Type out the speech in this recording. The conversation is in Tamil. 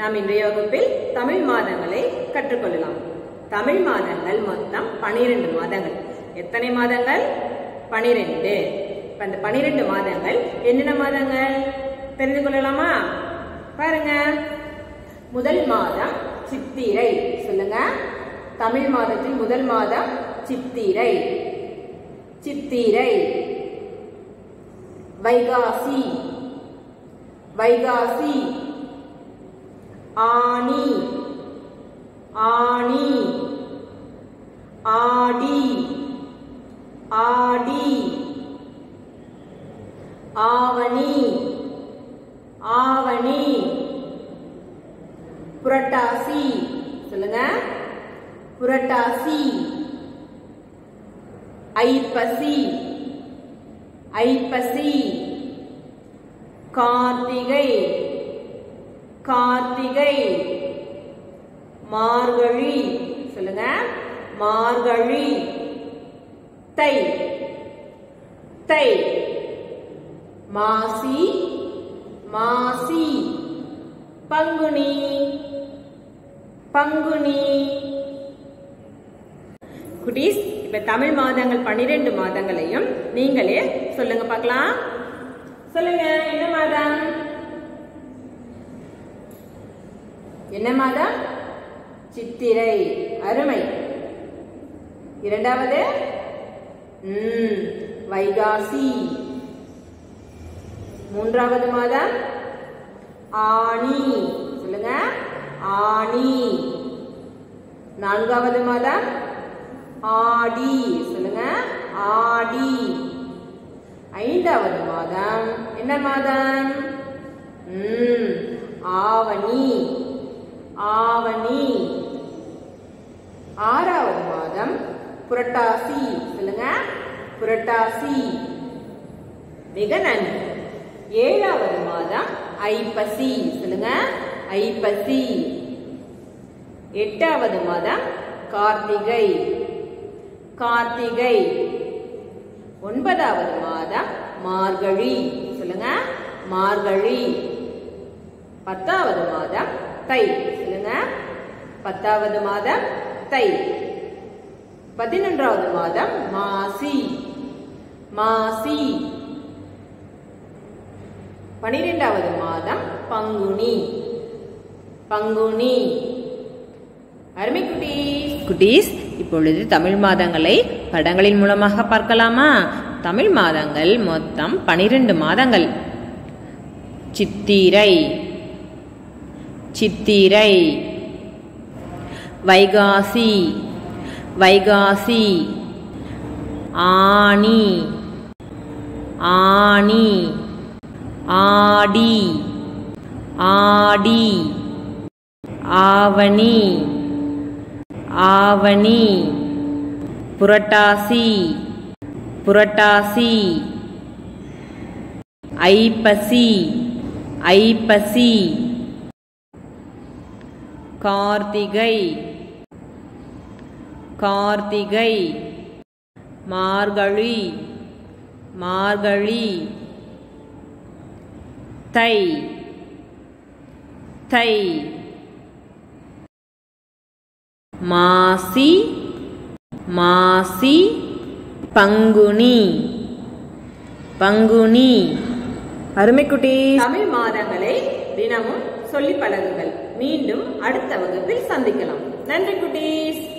நாம் இன்றைய வகுப்பில் தமிழ் மாதங்களை கற்றுக்கொள்ளலாம் தமிழ் மாதங்கள் மொத்தம் பனிரெண்டு மாதங்கள் எத்தனை மாதங்கள் பனிரெண்டு இப்ப அந்த பனிரெண்டு மாதங்கள் என்னென்ன மாதங்கள் தெரிந்து கொள்ளலாமா பாருங்க முதல் மாதம் சித்திரை சொல்லுங்க தமிழ் மாதத்தில் முதல் மாதம் சித்திரை சித்திரை வைகாசி வைகாசி ஆனி ஆனி ஆடி ஆடி ஆவணி ஆவணி புரட்டாசி சொல்லுங்க புரட்டாசி ஐப்பசி ஐப்பசி கார்த்திகை கார்த்திகை மார்கழி சொல்லுங்க மார்கழி தை தை மாசி மாசி பங்குனி பங்குனி குட்டீஸ் இப்ப தமிழ் மாதங்கள் பன்னிரெண்டு மாதங்களையும் நீங்களே சொல்லுங்க பார்க்கலாம் சொல்லுங்க என்ன மாதம் என்ன மாதம் சித்திரை அருமை இரண்டாவது ம், வைகாசி மூன்றாவது மாதம் ஆணி சொல்லுங்க ஆணி நான்காவது மாதம் ஆடி சொல்லுங்க ஆடி ஐந்தாவது மாதம் என்ன மாதம் ம், ஆவணி ஆவணி ஆறாவது மாதம் புரட்டாசி சொல்லுங்க புரட்டாசி மிக நன்றி ஏழாவது மாதம் ஐப்பசி சொல்லுங்க ஐப்பசி எட்டாவது மாதம் கார்த்திகை கார்த்திகை ஒன்பதாவது மாதம் மார்கழி சொல்லுங்க மார்கழி பத்தாவது மாதம் தை சொல்லுங்க பத்தாவது மாதம் தை பதினொன்றாவது மாதம் மாசி மாசி பனிரெண்டாவது மாதம் பங்குனி பங்குனி அருமை குட்டீஸ் குட்டீஸ் இப்பொழுது தமிழ் மாதங்களை படங்களின் மூலமாக பார்க்கலாமா தமிழ் மாதங்கள் மொத்தம் பனிரெண்டு மாதங்கள் சித்திரை சித்திரை வைகாசி வைகாசி ஆனி ஆனி ஆடி ஆடி ஆவணி ஆவணி புரட்டாசி புரட்டாசி ஐப்பசி ஐப்பசி கார்த்திகை கார்த்திகை மார்கழி மார்கழி தை தை மாசி மாசி பங்குனி பங்குனி அருமைக்குட்டி தமிழ் மாதங்களை தினமும் சொல்லி பழகுங்கள் மீண்டும் அடுத்த வகுப்பில் சந்திக்கலாம் நன்றி குட்டீஸ்